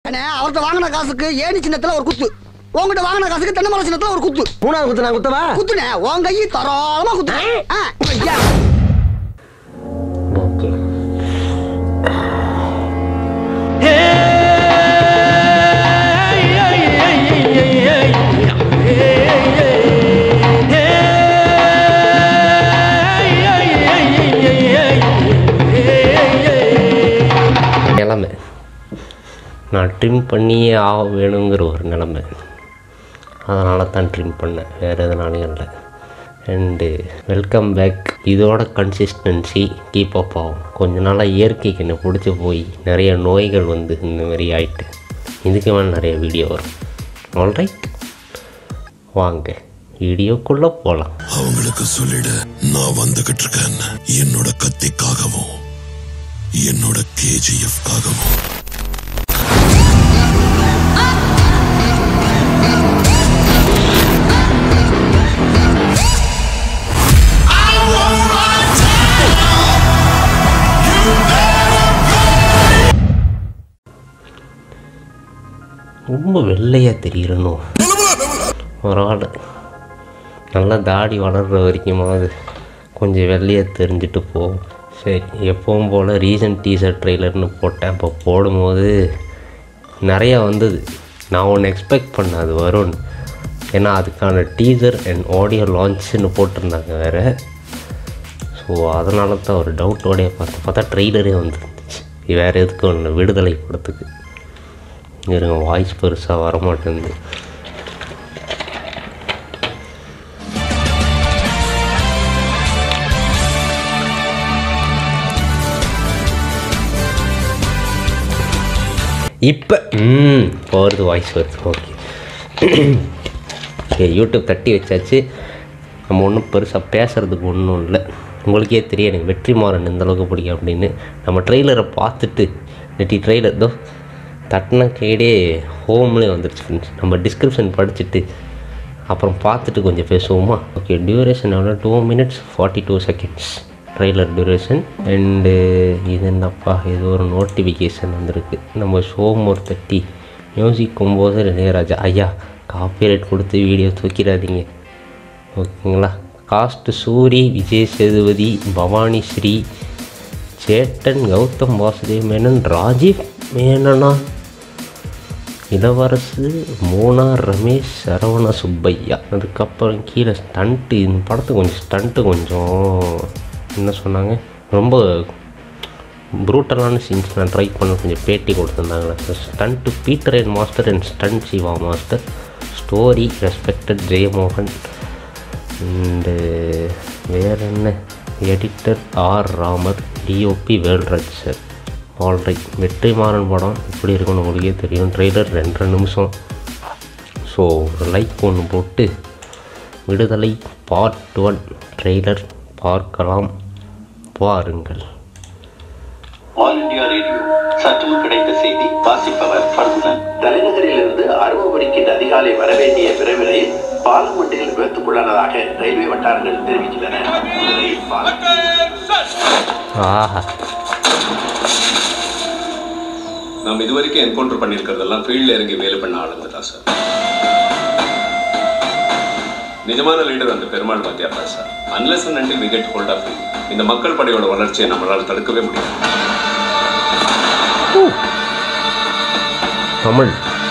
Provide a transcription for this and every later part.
அண்ணே அவர்கிட்ட வாங்கின காசுக்கு ஏணி சின்னத்துல ஒரு குத்து உங்ககிட்ட வாங்கின காசுக்கு தென்னை மரம் சின்னத்துல ஒரு குத்து மூணாவது குத்து நான் குத்தவா குத்துனே உன் கையை தாராளமா குத்து ஆ, ஐயா. ஓகே நிலமை நான் ட்ரிம் பண்ணியே ஆக வேணுங்கிற ஒரு நிலமை அதனால தான் ட்ரிம் பண்ணேன் வேறு எதனாலையும் இல்லை அண்டு வெல்கம் பேக் இதோட கன்சிஸ்டன்சி கீப் அப் ஆகும் கொஞ்ச நாளாக இயற்கைக்கு என்ன பிடிச்சி போய் நிறைய நோய்கள் வந்து இந்த மாதிரி ஆயிட்டு இதுக்கு மேலே நிறைய வீடியோ வரும் ஆல்ரைட் வாங்க வீடியோக்குள்ளே போகலாம் அவங்களுக்கு சொல்லிடு நான் வந்துகிட்டு இருக்கேன் என்னோட கத்திக்காகவும் என்னோட கேஜிஎஃப்காகவும் ரொம்ப வெள்ளையாக தெரியணும் ஒரு ஆள் நல்லா தாடி வளர்கிற வரைக்குமாவது கொஞ்சம் வெள்ளையாக தெரிஞ்சுட்டு போகும் சரி எப்பவும் போல் ரீசன்ட் டீசர் ட்ரெய்லர்னு போட்டேன் அப்போ போடும்போது நிறையா வந்தது நான் ஒன்று எக்ஸ்பெக்ட் பண்ணேன் அது வரும்னு ஏன்னா அதுக்கான டீசர் அண்ட் ஆடியோ லான்ச்சுன்னு போட்டிருந்தாங்க வேறு ஸோ அதனால தான் ஒரு டவுட்டோடய பார்த்தேன் பார்த்தா ட்ரெய்லரே வந்துருந்துச்சு வேறு எதுக்கும் ஒன்று விடுதலை படத்துக்கு இருங்க வாய்ஸ் பெருசாக வரமாட்டேங்குது இப்போ ம் இப்போ வருது வாய்ஸ் வருது ஓகே சரி யூடியூப் தட்டி வச்சாச்சு நம்ம ஒன்றும் பெருசாக பேசுகிறதுக்கு ஒன்றும் இல்லை உங்களுக்கே தெரியும் எனக்கு வெற்றிமாறன் எந்த அளவுக்கு பிடிக்கும் அப்படின்னு நம்ம ட்ரெய்லரை பார்த்துட்டு நெட்டி ட்ரெய்லர் தோ தட்டின கைடே ஹோம்லேயே வந்துருச்சு friends. நம்ம டிஸ்கிரிப்ஷன் படிச்சுட்டு அப்புறம் பார்த்துட்டு கொஞ்சம் பேசுவோமா ஓகே டியூரேஷன் எவ்வளோ two minutes forty two seconds trailer duration and இது என்னப்பா இது ஒரு நோட்டிஃபிகேஷன் வந்திருக்கு நம்ம ஷோம் ஒரு தட்டி மியூசிக் கம்போசர் இளையராஜா ஐயா காப்பிரைட் கொடுத்து வீடியோ தூக்கிடாதீங்க ஓகேங்களா காஸ்ட் சூரி விஜய் சேதுபதி பவானி ஸ்ரீ சேட்டன் கௌதம் வாசுதேவ் மேனன் ராஜீவ் மேனனா இளவரசு மோனா ரமேஷ் சரவண சுப்பையா அதுக்கப்புறம் கீழே ஸ்டண்ட்டு இந்த படத்துக்கு கொஞ்சம் ஸ்டண்ட்டு கொஞ்சம் என்ன சொன்னாங்க ரொம்ப ப்ரூட்டலான சீன்ஸ் நான் ட்ரை பண்ண கொஞ்சம் பேட்டி கொடுத்துருந்தாங்களே stunt Peter and master and stunt Siva master story respected Jeyamohan and வேற என்ன editor R Ramar DOP Velraj sir alright Vetrimaaran படம் எப்படி இருக்குன்னு உங்களுக்கே தெரியும் ட்ரெய்லர் ரெண்டரை நிமிஷம் ஸோ ஒரு லைக் ஒன்று போட்டு விடுதலை பார்ட் ஒன் ட்ரெய்லர் பார்க்கலாம் பாருங்கள் ஆல் இந்தியா ரேடியோ சற்று கிடைத்த செய்தி வாசிப்பவர் பர்குணன் தலைநகரிலிருந்து அருமபுரிக்கு அதிகாலை வரவேண்டிய விரைவு ரயில் பாலமண்டில் விபத்துக்குள்ளானதாக ரயில்வே வட்டாரங்கள் தெரிவிக்கின்றன இந்த ரயில் பாலம் ஆஹா நம்ம இது வரைக்கும் என்கவுண்டர் பண்ணியிருக்கிறதெல்லாம் ஃபீல்டில் இறங்கி வேலை பண்ண ஆளுங்க தான் சார் நிஜமான லீடர் அந்த பெருமாள் வாத்தியார் தான் sir unless and until we get hold of him இந்த மக்கள் படையோட வளர்ச்சியை நம்மளால் தடுக்கவே முடியாது தமிழ்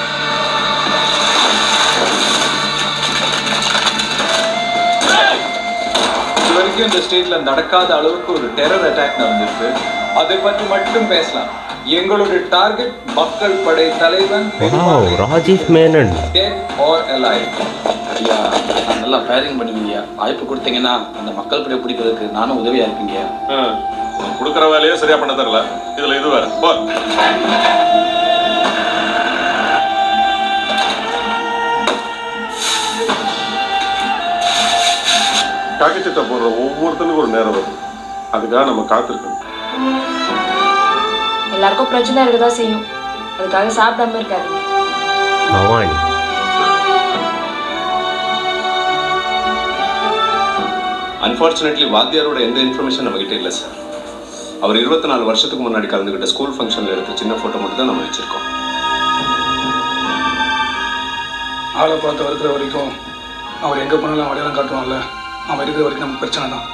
இது வரைக்கும் இந்த ஸ்டேட்ல நடக்காத அளவுக்கு ஒரு டெரர் அட்டாக் நடந்திருக்கு அதை பற்றி மட்டும் பேசலாம் எங்களுடைய டார்கெட் மக்கள் படை தலைவன் wow Rajiv Menon dead or alive ஐயா நல்லா ஃபயரிங் பண்ணுவீங்க வாய்ப்பு கொடுத்தீங்கன்னா அந்த மக்கள் படை பிடிக்கிறதுக்கு நானும் உதவியா இருப்பீங்க கொடுக்குற வேலையே சரியா பண்ண தரல இதுல இது வேற போ காக்கச்சட்டை போடுற ஒவ்வொருத்தனுக்கும் ஒரு நேரம் வரும் அதுக்காக நம்ம காத்திருக்கணும் எல்லாருக்கும் பிரச்சனை இருக்கதான் செய்யும் அதுக்காக சாப்பிடாம இருக்காதீங்க பவானி அன்ஃபார்ச்சுனேட்லி வாத்தியாரோட எந்த இன்ஃபர்மேஷன் நம்மகிட்ட இல்லை சார் அவர் இருபத்தி நாலு வருஷத்துக்கு முன்னாடி கலந்துக்கிட்ட ஸ்கூல் ஃபங்க்ஷனில் எடுத்த சின்ன ஃபோட்டோ மட்டும் தான் நம்ம வச்சிருக்கோம் ஆளை பார்த்து இருக்கிற வரைக்கும் அவர் எங்கே போனாலும் அடையாளம் காட்டுவான்ல அவன் இருக்கிற வரைக்கும் நமக்கு பிரச்சனை தான்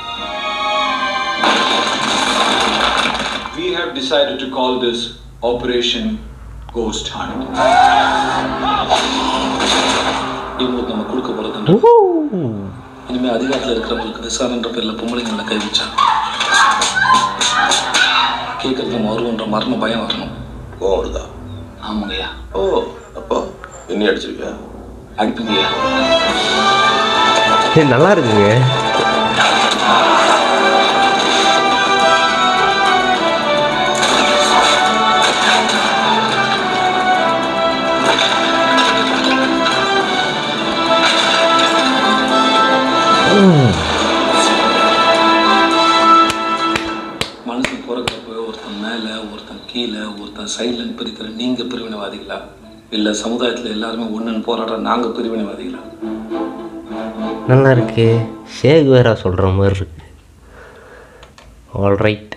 We have decided to call this Operation Ghost Hunt. இவங்களுக்கு நம்ம கொடுக்க போகிறது இனிமேல் அதிகாரத்தில் இருக்கிறவங்களுக்கு விசாரணைன்ற பேரில் பொம்பளைங்களை கை வச்சா கேட்கறது நம்ம வருவோன்ற மரண பயம் வரணும் கோவம் வருதா ஆமாங்கய்யா ஓ அப்போ இன்னி அடிச்சிருக்கியா அடிப்பீங்கய்யா ஏய், நல்லா இருக்குங்க மனுஷன் பிறக்கிறப்ப ஒருத்தன் மேலே ஒருத்தன் கீழே ஒருத்தன் சைலண்ட் பிரிக்கிற நீங்கள் பிரிவினைவாதிகளா இல்லை சமுதாயத்தில் எல்லாருமே ஒன்றுன்னு போராடுற நாங்கள் பிரிவினைவாதிகளா நல்லா இருக்கு ஷேக் வேற சொல்கிற மாதிரி இருக்கு ஆல்ரைட்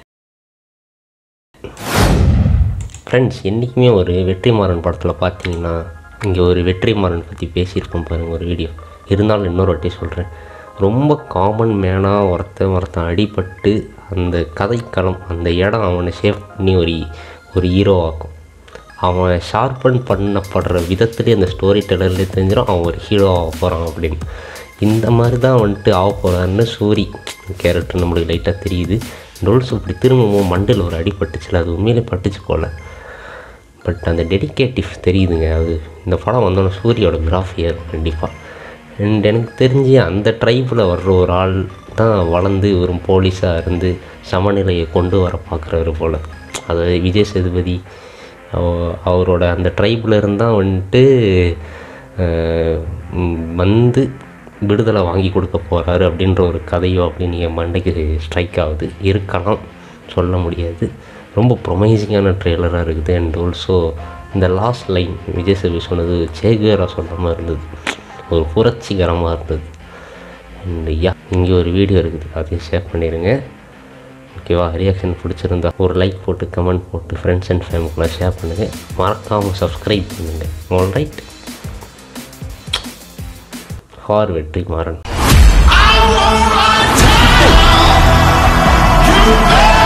ஃப்ரெண்ட்ஸ் என்றைக்குமே ஒரு வெற்றிமாறன் படத்தில் பார்த்தீங்கன்னா இங்கே ஒரு வெற்றிமாறன் பற்றி பேசியிருக்கோம் பாருங்க ஒரு வீடியோ இருந்தாலும் இன்னொரு வாட்டி சொல்கிறேன் ரொம்ப காமன் மேனாக ஒருத்தன் ஒருத்தன் அடிபட்டு அந்த கதைக்களம் அந்த இடம் அவனை ஷேப் பண்ணி ஒரு ஒரு ஹீரோவாக்கும் அவன் ஷார்பன் பண்ணப்படுற விதத்துலேயே அந்த ஸ்டோரி டெல்லர்லேயே தெரிஞ்சிடும் அவன் ஒரு ஹீரோ ஆக போகிறான் அப்படின்னு இந்த மாதிரி தான் வந்துட்டு ஆக போகிறான்னு சூரி கேரக்டர் நம்மளுக்கு லைட்டாக தெரியுது டோல்ஸ் இப்படி திரும்பவும் மண்டில் ஒரு அடி பட்டுச்சுல அது உண்மையிலே பட்டுச்சு போல் பட் அந்த டெடிகேட்டிவ் தெரியுதுங்க அது இந்த படம் வந்தோன்னே சூரியோட கிராஃபியாக இருக்கும் கண்டிப்பாக அண்ட் எனக்கு தெரிஞ்சு அந்த ட்ரைபில் வர்ற ஒரு ஆள் தான் வளர்ந்து ஒரு போலீஸாக இருந்து சமநிலையை கொண்டு வர பார்க்குறவர் போல் அதாவது விஜய் சேதுபதி அவ- அவரோட அந்த ட்ரைபில் இருந்தால் வந்துட்டு அஹ், ம், வந்து விடுதலை வாங்கி கொடுக்க போகிறாரு அப்படின்ற ஒரு கதையோ அப்படின்னு என் மண்டைக்கு ஸ்ட்ரைக் ஆகுது இருக்கலாம் சொல்ல முடியாது ரொம்ப ப்ரொமைசிங்கான ட்ரெய்லராக இருக்குது அண்ட் ஆல்சோ இந்த லாஸ்ட் லைன் விஜய் சேதுபதி சொன்னது சேகரா சொன்ன மாதிரி இருந்தது ஒரு புரட்சிகரமாக இருந்தது அண்ட் யா இங்கே ஒரு வீடியோ இருக்குது அதையும் ஷேர் பண்ணிடுங்க ஓகேவா ரியாக்ஷன் பிடிச்சிருந்தா ஒரு லைக் போட்டு கமெண்ட் போட்டு ஃப்ரெண்ட்ஸ் அண்ட் ஃபேமிலிக்குலாம் ஷேர் பண்ணுங்கள் மறக்காமல் சப்ஸ்கிரைப் பண்ணுங்கள் ஆல் ரைட் ஹார் வெற்றி மாறன் You